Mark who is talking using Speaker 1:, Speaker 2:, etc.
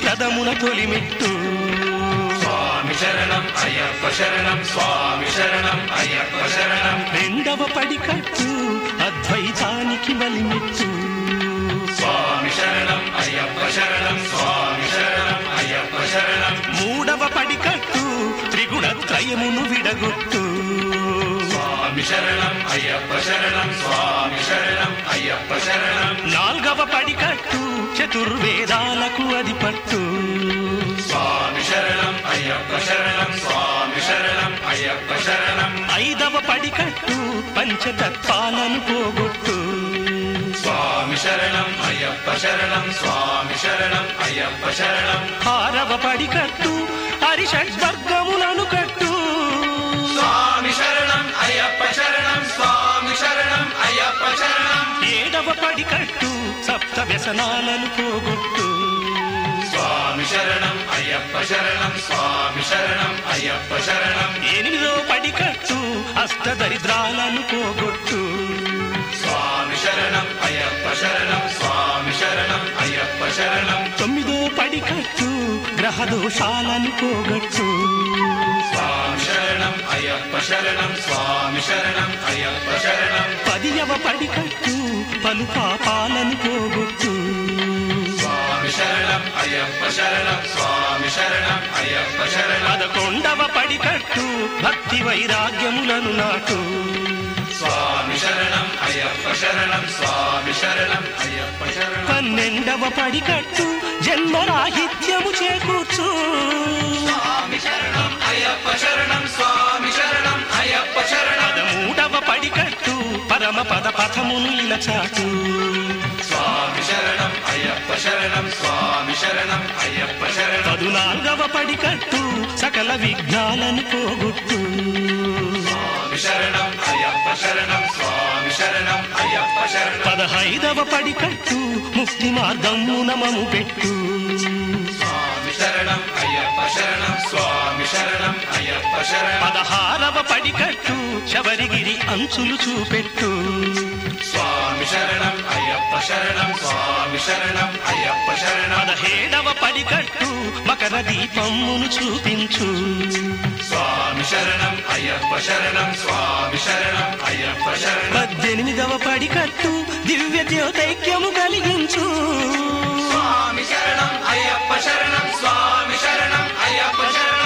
Speaker 1: ఔషధమున తొలిమెట్టు
Speaker 2: స్వామి శరణం అయ్యప్ప శరణం స్వామి శరణం అయ్యప్ప శరణం
Speaker 1: రెండవ పడికట్టు అద్వైతానికి బలిమెట్టు
Speaker 2: స్వామి శరణం అయ్యప్ప శరణం స్వామి శరణం అయ్యప్ప శరణం
Speaker 1: మూడవ పడికట్టు త్రిగుణత్రయమును విడగొట్టు
Speaker 2: స్వామి శరణం అయ్యప్ప శరణం స్వామి శరణం అయ్యప్ప శరణం
Speaker 1: నాల్గవ పడికట్టు చతుర్వేదాలకు అది పట్టు
Speaker 2: స్వామి శరణం అయ్యప్ప శరణం స్వామి శరణం అయ్యప్ప శరణం
Speaker 1: ఐదవ పడికట్టు పంచతత్వాలను పోగొట్టు
Speaker 2: స్వామి శరణం అయ్యప్ప శరణం స్వామి శరణం అయ్యప్ప శరణం
Speaker 1: ఆరవ పడికట్టు హరిషడ్వర్గములను కట్టు
Speaker 2: స్వామి శరణం అయ్యప్ప శరణం స్వామి శరణం అయ్యప్ప శరణం
Speaker 1: ఏడవ పడికట్టు సప్త వ్యసనాలను పోగొట్టు
Speaker 2: స్వామి శరణం అయ్యప్ప శరణం స్వామి శరణం అయ్యప్ప శరణం
Speaker 1: ఎనిమిదో పడికట్టు అష్టదరిద్రాలను పోగొట్టు
Speaker 2: స్వామి శరణం అయ్యప్ప శరణం స్వామి శరణం అయ్యప్ప శరణం
Speaker 1: తొమ్మిదో పడికట్టు గ్రహ దోషాలను పోగొట్టు
Speaker 2: స్వామి శరణం అయ్యప్ప శరణం స్వామి శరణం అయ్యప్ప శరణం
Speaker 1: పదియవ పడికట్టు పలు పాపాలను పోగొట్టు
Speaker 2: స్వామి శరణం అయ్యప్ప శరణం స్వామి శరణం అయ్యప్ప శరణం
Speaker 1: పదకొండవ పడికట్టు భక్తి వైరాగ్యములను నాటు
Speaker 2: స్వామి శరణం అయ్యప్ప శరణం స్వామి శరణం అయ్యప్ప శరణం
Speaker 1: పన్నెండవ పడికట్టు జన్మరాహిత్యము చేకూర్చు
Speaker 2: స్వామి శరణం అయ్యప్ప శరణం స్వామి శరణం అయ్యప్ప శరణం
Speaker 1: పదమూడవ పడికట్టు పరమ పద పథమును ఇలా చాటు
Speaker 2: స్వామి శరణం అయ్యప్ప శరణం స్వామి శరణం అయ్యప్ప శరణం
Speaker 1: పదునాలుగవ పడికట్టు సకల విఘ్నాలను పోగొట్టు
Speaker 2: స్వామి శరణం అయ్యప్ప శరణం స్వామి శరణం అయ్యప్ప శరణం
Speaker 1: పదహైదవ పడికట్టు ముక్తి మార్గమున మము పెట్టు
Speaker 2: స్వామి శరణం అయ్యప్ప శరణం స్వామి శరణం అయ్యప్ప శరణం
Speaker 1: పదహారవ పడికట్టు శబరిగిరి అంచులు చూపెట్టు
Speaker 2: స్వామి శరణం అయ్యప్ప శరణం స్వామి శరణం అయ్యప్ప శరణం
Speaker 1: పదహేడవ పడికట్టు మకర దీపమును చూపించు
Speaker 2: స్వామి శరణం అయ్యప్ప శరణం స్వామి శరణం అయ్యప్ప శరణం
Speaker 1: పద్దెనిమిదవ పడికట్టు దివ్య జ్యోతైక్యము కలిగించు
Speaker 2: స్వామి శరణం అయ్యప్ప శరణం స్వామి శరణం అయ్యప్ప శరణం